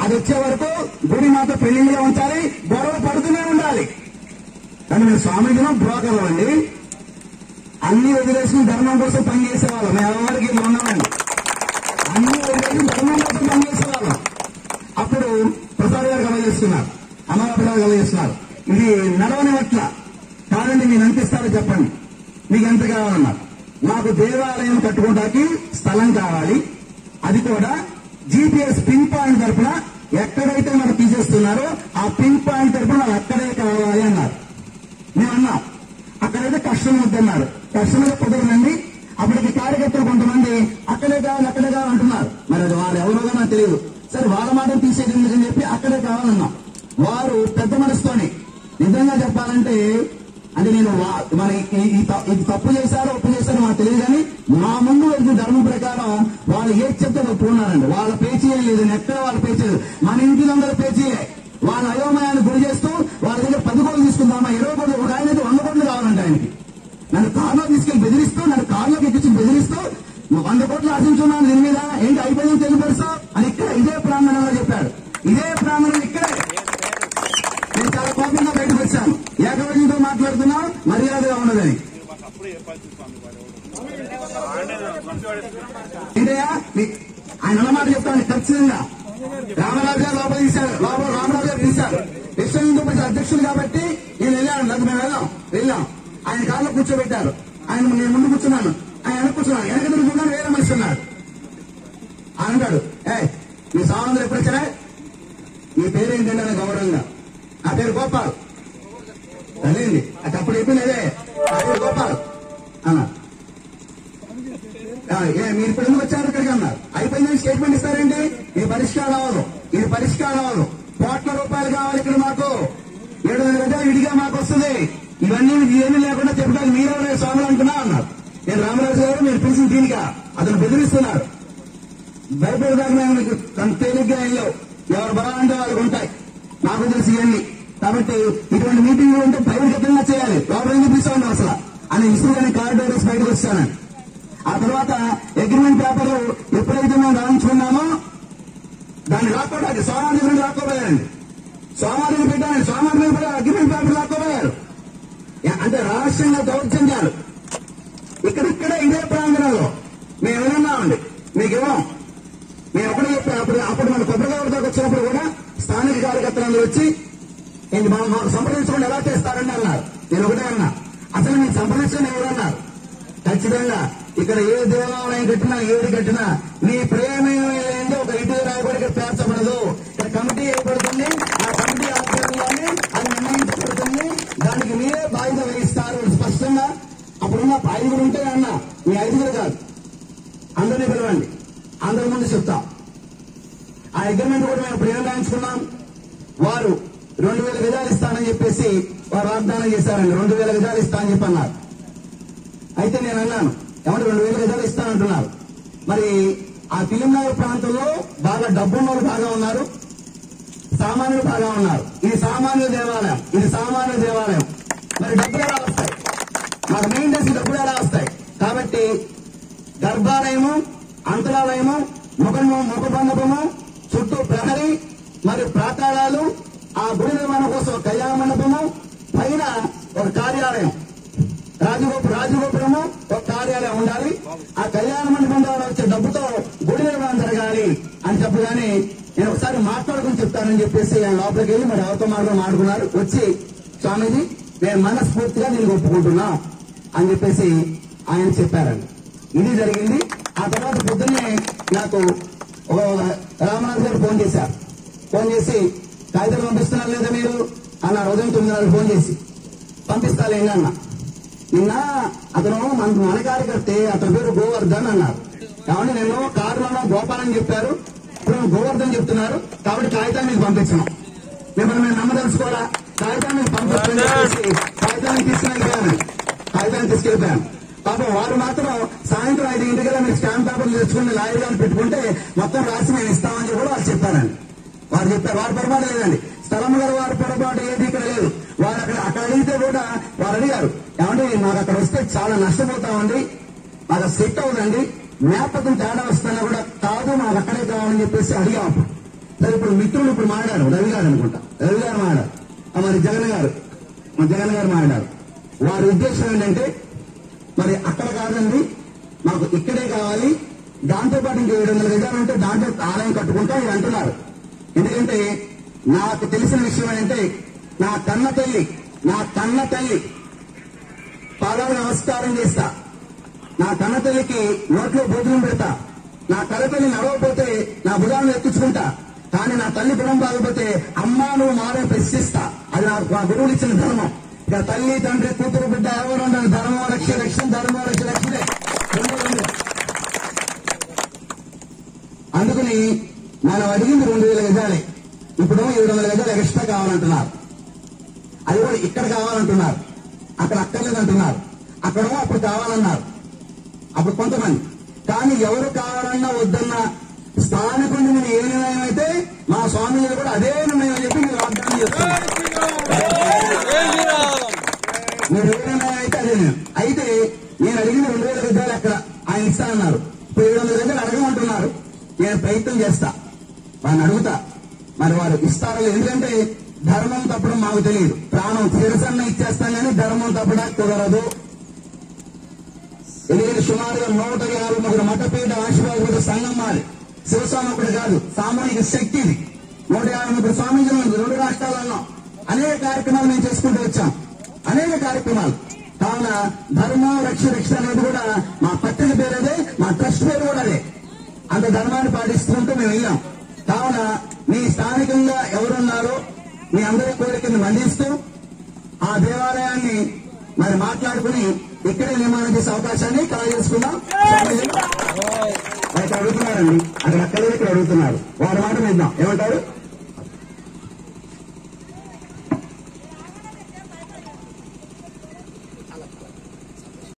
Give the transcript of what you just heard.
అది వచ్చే వరకు గుడి మాతో పెళ్లిగా ఉంచాలి గొడవ పడుతూనే ఉండాలి కానీ మేము స్వామీజీలో బ్రోకర్లు అండి అన్ని వదిలేసిన ధర్మం కోసం పనిచేసే వాళ్ళం మేము ఎవరికి ఇట్లా ఉన్నామండి అన్ని వదిలేసి ధర్మం కోసం పనిచేసే వాళ్ళం అప్పుడు ప్రసాద్ గారు కలగజేస్తున్నారు అమరావతి గారు కలగజేస్తున్నారు ఇది నడవని పట్ల కాదండి మీరు ఎంత ఇస్తారో చెప్పండి మీకు ఎంత కావాలన్నారు నాకు దేవాలయం కట్టుకోవడానికి స్థలం కావాలి అది కూడా జీపీఎస్ పిన్ పాయింట్ తరపున ఎక్కడైతే మనం తీసేస్తున్నారో ఆ పిన్ పాయింట్ తరపున నాకు అక్కడే కావాలి అన్నారు మేము అన్నాం అక్కడైతే కష్టం వద్దన్నారు కష్టంలో కుదరదండి అప్పటికి కార్యకర్తలు కొంతమంది అక్కడే కావాలి అక్కడే కావాలి అంటున్నారు మరి అది వాళ్ళు ఎవరోగా నాకు తెలియదు సరే వాళ్ళ మాట తీసేది ఎందుకని చెప్పి అక్కడే కావాలన్నాం వారు పెద్ద మనసుతోని నిజంగా చెప్పాలంటే అంటే నేను వా- మరి ఈ- ఈ త- ఇది తప్పు చేశారో ఒప్పు చేశారో మాకు తెలియదు కానీ మా ముందు వచ్చిన ధర్మం ప్రకారం వాళ్ళు ఏది చెప్తే అది ఒప్పుకున్నారండి వాళ్ళ పేచీ ఏం లేదు ఎక్కడ వాళ్ళ పేచీ లేదు మన ఇంటి అందరూ పేచీయే వాళ్ళ అయోమయాన్ని గురి చేస్తూ వాళ్ళ దగ్గర పది కోట్లు తీసుకుందామా ఇరవై కోట్లు ఒక ఆయన అయితే వంద కోట్లు కావాలంట ఆయనకి నన్ను కారులో తీసుకెళ్లి బెదిరిస్తూ నన్ను కారులోకి ఎక్కించి బెదిరిస్తూ నువ్వు వంద కోట్లు ఆశించున్నాను దీని మీద ఏంటి అయిపోయింది తెలియపరుస్తావు అని ఇక్కడ ఇదే ప్రాంగణంలో చెప్పాడు ఇదే ప్రాంగణం ఇక్కడే నేను చాలా కోపంగా బయటకు వచ్చాను ఏకవచనంతో మాట్లాడుతున్నా మర్యాదగా ఉన్నదని ఏంటయ్యా మీ- ఆయన ఉన్న మాట చెప్తాను ఖచ్చితంగా రామరాజు గారు లోపల తీశారు లోపల రామరాజు గారు తీశారు విశ్వ హిందూ పరిషత్ అధ్యక్షులు కాబట్టి నేను వెళ్ళాను నాకు మేము వెళ్ళాం వెళ్ళాం ఆయన కారులో కూర్చోబెట్టారు ఆయన నేను ముందు కూర్చున్నాను ఆయన వెనక కూర్చున్నాను వెనక తిరుగుతున్నాను వేరే మనిషి ఉన్నాడు ఆయన అంటాడు ఏ మీ సామాన్లు ఎప్పుడు వచ్చారా మీ పేరేంటంటే నాకు గౌరవంగా నా పేరు గోపాల్ అదేండి అది అప్పుడు చెప్పింది అదే నా పేరు గోపాల్ అన్నా ఆ, ఏ, మీరు ఇప్పుడు ఎందుకు వచ్చారు ఇక్కడికి అన్నారు అయిపోయిందని స్టేట్మెంట్ ఇస్తారండి ఇది పరిష్కారం అవ్వదు ఇది పరిష్కారం అవ్వదు కోట్ల రూపాయలు కావాలి ఇక్కడ మాకు ఏడు వందల గజాలు విడిగా మాకు వస్తుంది ఇవన్నీ ఏమీ లేకుండా చెప్పడానికి మీరెవరే స్వాములు అంటున్నా అన్నారు నేను రామరాజు గారు మీరు పిలిచిన దీనిగా అతను బెదిరిస్తున్నారు భయపడదాకా మేము మీకు అంత తేలిగ్గా వెళ్ళావు ఎవరు బలాలంటే వాళ్ళకి ఉంటాయి నాకు తెలిసి ఇవన్నీ కాబట్టి ఇటువంటి మీటింగ్లు ఉంటే బహిర్గతంగా చేయాలి లోపల ఎందుకు తీసుకోండి అసలు అని ఇసుగానే కారిడోర్స్ బయటకు వచ్చానండి ఆ తర్వాత అగ్రిమెంట్ పేపర్ ఎప్పుడైతే మేము రాయించుకున్నామో దాన్ని లాక్కోవడానికి సోమారి దగ్గర లాక్కోపోయారండి సోమారి దగ్గర పెట్టాను సోమారి దగ్గర కూడా అగ్రిమెంట్ పేపర్ లాక్కోపోయారు యా- అంటే రహస్యంగా దౌర్జన్యాలు ఇక్కడ ఇక్కడే ఇదే ప్రాంగణంలో మేము విన్నామండి మీకు ఇవ్వం మేము ఒకటే చెప్పాం అప్పుడు అప్పుడు మన కొబ్బరిగారి దాకా వచ్చినప్పుడు కూడా స్థానిక కార్యకర్తలందరూ వచ్చి ఏంటి మనం మనం సంప్రదించకుండా ఎలా చేస్తారండి అన్నారు నేను ఒకటే అన్నా అసలు మీకు సంప్రదించండి ఎవరన్నారు ఖచ్చితంగా ఇక్కడ ఏ దేవాలయం కట్టినా ఏది కట్టినా మీ ప్రేమేమీ లేని ఒక ఇటు రాయబడి ఇక్కడ పేర్చబడదు ఇక్కడ కమిటీ ఏర్పడుతుంది ఆ కమిటీ ఆధ్వర్యంలోనే అది నిర్ణయించబడుతుంది దానికి మీరే బాధ్యత వహిస్తారు స్పష్టంగా అప్పుడున్న ఐదుగురు ఉంటే అన్న మీ ఐదుగురు కాదు అందరినీ పిలవండి అందరి ముందు చెప్తాం ఆ అగ్రిమెంట్ కూడా మేము ఇప్పుడు ఏం రాయించుకున్నాం వారు రెండు వేల గజాలు ఇస్తానని చెప్పేసి వారు వాగ్దానం చేశారండి రెండు వేల గజాలు ఇస్తా అని చెప్పి అన్నారు అయితే నేను అన్నాను ఏమంటే రెండు వేల గజాలు ఇస్తానంటున్నారు మరి ఆ ఫిలింనగర్ ప్రాంతంలో బాగా డబ్బున్న వాళ్ళు బాగా ఉన్నారు సామాన్యులు బాగా ఉన్నారు ఇది సామాన్య దేవాలయం ఇది సామాన్య దేవాలయం మరి డబ్బులు ఎలా వస్తాయి మాకు మెయింటెనెన్స్ డబ్బులు ఎలా వస్తాయి కాబట్టి గర్భాలయము అంతరాలయము ముఖము ముఖ మండపము చుట్టూ ప్రహరీ మరియు ప్రాకారాలు ఆ గుడి నిర్మాణం కోసం ఒక కళ్యాణ మండపము పైన ఒక కార్యాలయం రాజగోపు రాజగోపురము ఒక కార్యాలయం ఉండాలి ఆ కళ్యాణ మండపం ద్వారా వచ్చే డబ్బుతో గుడి నిర్మాణం జరగాలి అని చెప్పగానే నేను ఒకసారి మాట్లాడుకుని చెప్తానని చెప్పేసి ఆయన లోపలికి వెళ్ళి మరి ఎవరితో మాట్లాడుకుని మాట్లాడుకున్నారు వచ్చి స్వామీజీ నేను మనస్ఫూర్తిగా దీనికి ఒప్పుకుంటున్నా అని చెప్పేసి ఆయన చెప్పారండి ఇది జరిగింది ఆ తర్వాత పొద్దున్నే నాకు ఒక రామనాథ్ గారు ఫోన్ చేశారు ఫోన్ చేసి కాగితాలు పంపిస్తున్నారు లేదా మీరు అన్నారు ఉదయం తొమ్మిదిన్నర ఫోన్ చేసి పంపిస్తాలేండి అన్న నిన్న అతను మన మన కార్యకర్తే అతని పేరు గోవర్ధన్ అన్నారు కాబట్టి నేను కారులో గోపాలని చెప్పారు ఇప్పుడు గోవర్ధన్ చెప్తున్నారు కాబట్టి కాగితాన్ని మీకు పంపించాం మిమ్మల్ని మేము నమ్మదలుచుకోరా కాగితాన్ని మీకు పంపిస్తామని చెప్పేసి కాగితాన్ని తీసుకెళ్ళిపోయాను కాగితాన్ని తీసుకెళ్ళిపోయాను పాపం వారు మాత్రం సాయంత్రం ఐదు ఇంటికల్లా మీరు స్టాంప్ పేపర్లు తెచ్చుకుని లాయర్ గారిని పెట్టుకుంటే మొత్తం రాసి మేము ఇస్తామని చెప్పి కూడా వాళ్ళు చెప్పారండి వారు చెప్పారు వారి పొరపాటు లేదండి స్థలం గారు వారి పొరపాటు ఏది ఇక్కడ లేదు వారు అక్కడ అక్కడ అడిగితే కూడా వారు అడిగారు ఏమంటే మాకు అక్కడ వస్తే చాలా నష్టపోతామండి మాకు సెట్ అవుదండి జ్ఞాపకం తేడా వస్తున్నా కూడా కాదు మాకు అక్కడే కావాలని చెప్పేసి అడిగాం అప్పుడు. సరే ఇప్పుడు ఇప్పుడు మిత్రులు ఇప్పుడు మాట్లాడారు రవి గారు అనుకుంటా రవి గారు మాట్లాడారు ఆ మరి జగన్ గారు మా జగన్ గారు మాట్లాడారు వారి ఉద్దేశం ఏంటంటే మరి అక్కడ కాదండి మాకు ఇక్కడే కావాలి దాంతో పాటు ఇంకో ఏడు వందల గజాలు ఉంటే దాంట్లో ఆలయం కట్టుకుంటాం ఇది అంటున్నారు ఎందుకంటే నాకు తెలిసిన విషయం ఏంటంటే నా కన్న తల్లి నా కన్న తల్లి పాదాలు నమస్కారం చేస్తా నా కన్న తల్లికి నోట్లో భోజనం పెడతా నా కన్న తల్లి నడవకపోతే నా భుజాలను ఎత్తించుకుంటా కానీ నా తల్లి గుణం బాగపోతే అమ్మా నువ్వు మారే ప్రశ్నిస్తా అది నాకు మా గురువులు ఇచ్చిన ధర్మం ఇక తల్లి తండ్రి కూతురు బిడ్డ ఎవరు ఉండదు ధర్మం రక్ష రక్షణ ధర్మం రక్ష రక్షణే రెండో రెండు. అందుకని మనం అడిగింది రెండు వేల గజాలే ఇప్పుడు ఏడు వందల గజాలు ఎక్స్ట్రా కావాలంటున్నారు అది కూడా ఇక్కడ కావాలంటున్నారు అక్కడ అక్కర్లేదంటున్నారు అక్కడేమో అప్పుడు కావాలన్నారు అప్పుడు కొంతమంది కానీ ఎవరు కావాలన్నా వద్దన్నా స్థానికుడిని మీరు ఏ నిర్ణయం అయితే మా స్వామీజీలు కూడా అదే నిర్ణయం అని చెప్పి మీరు వాగ్దానం చేస్తున్నారు మీరు ఏ నిర్ణయం అయితే అదే నిర్ణయం. అయితే నేను అడిగిన రెండు వేల గజాలు అక్కడ ఆయన ఇస్తానన్నారు ఇప్పుడు ఏడు వందల గజాలు అడగమంటున్నారు నేను ప్రయత్నం చేస్తా వారిని అడుగుతా మరి వారు ఇస్తారో లేదో. ఎందుకంటే ధర్మం తప్పడం మాకు తెలియదు ప్రాణం శిరసన్న ఇచ్చేస్తాం కానీ ధర్మం తప్పడానికి కుదరదు ఎందుకంటే సుమారుగా నూట యాభై ముగ్గురు మఠపీఠ ఆశీర్వాద సంఘం మాది శివస్వామి ఒకటి కాదు సామాజిక శక్తి ఇది నూట యాభై ముగ్గురు స్వామీజీలు ఉంది రెండు రాష్ట్రాలలో అనేక కార్యక్రమాలు మేము చేసుకుంటూ వచ్చాం అనేక కార్యక్రమాలు కావున ధర్మం రక్ష రక్ష అనేది కూడా మా పత్రిక పేరు అదే మా ట్రస్ట్ పేరు కూడా అదే అంత ధర్మాన్ని పాటిస్తుంటూ మేము వెళ్ళాం కావున మీ స్థానికంగా ఎవరున్నారో మీ అందరి కోరికను మందిస్తూ ఆ దేవాలయాన్ని మరి మాట్లాడుకుని ఇక్కడే నిర్మాణం చేసే అవకాశాన్ని కలగజేసుకుందాం అయితే అడుగుతున్నారండి అక్కడ అక్కడ ఇక్కడ అడుగుతున్నారు వారి మాట విద్దాం ఏమంటారు